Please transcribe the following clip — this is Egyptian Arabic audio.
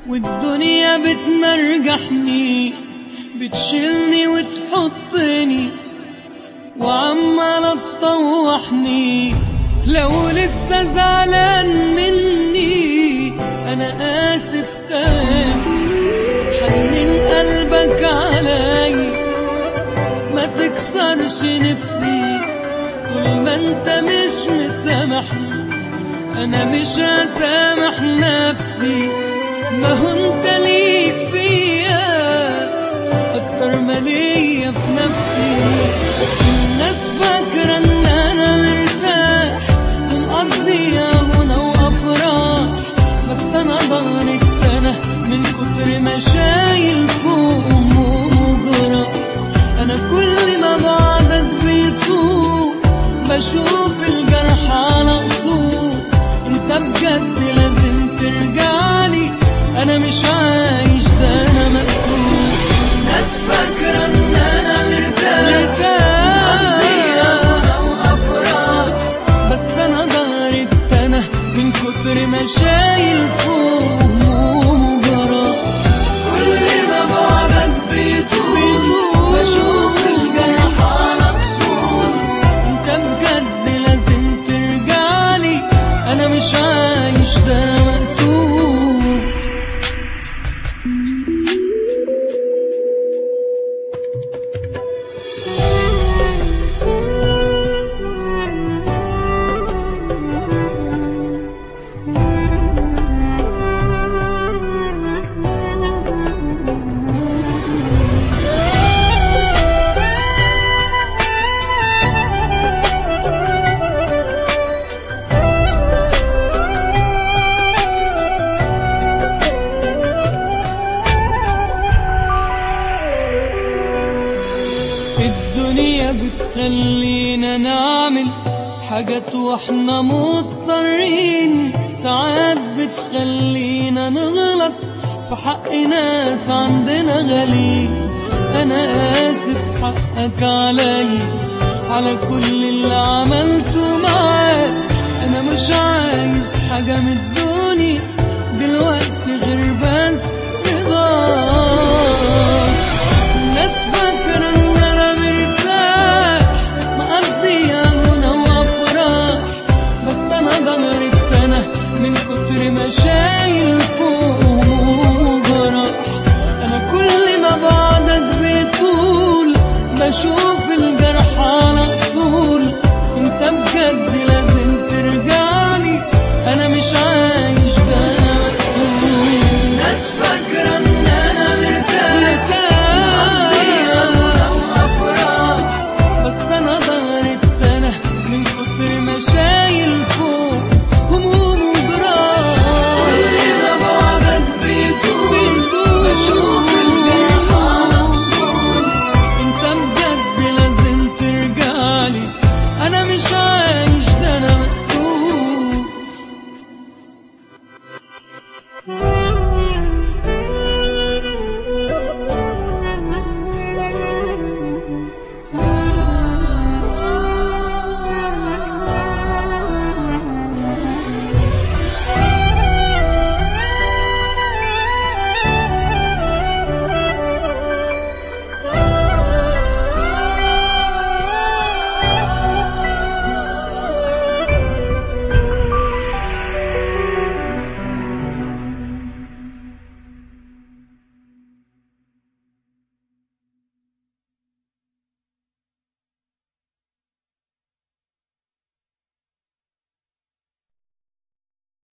والدنيا بتمرجحني بتشيلني وتحطني وعمالة تطوحني لو لسه زعلان مني أنا آسف سامح حنن قلبك علي ما تكسرش نفسي طول ما انت مش مسامحني انا مش هسامح نفسي ما هو انت ليك فيا اكتر ما ليا في نفسي الناس فاكرة ان انا مرتاح ومقضيها هنا وافراح بس انا ضهري اتنى من كتر ما شايل فوق هموم وجرح انا كل ما بعدك بيطول بشوف الجرح على اصول انت بجد لازم ترجعلي انا مش عايش ده انا مقتول ناس فاكرة ان انا مرتاح مقضيها وافراح بس انا ضهري اتنى من كتر ما شايل فوق هموم وجرح كل ما بعدك بيطول بشوف الجرح على كسور انت بجد لازم ترجعلي انا مش عايش ده أنا مقتول الدنيا بتخلينا نعمل حاجات واحنا مضطرين ساعات بتخلينا نغلط في حق ناس عندنا غالي انا اسف حقك علي على كل اللي عملته معاك انا مش عايز حاجة من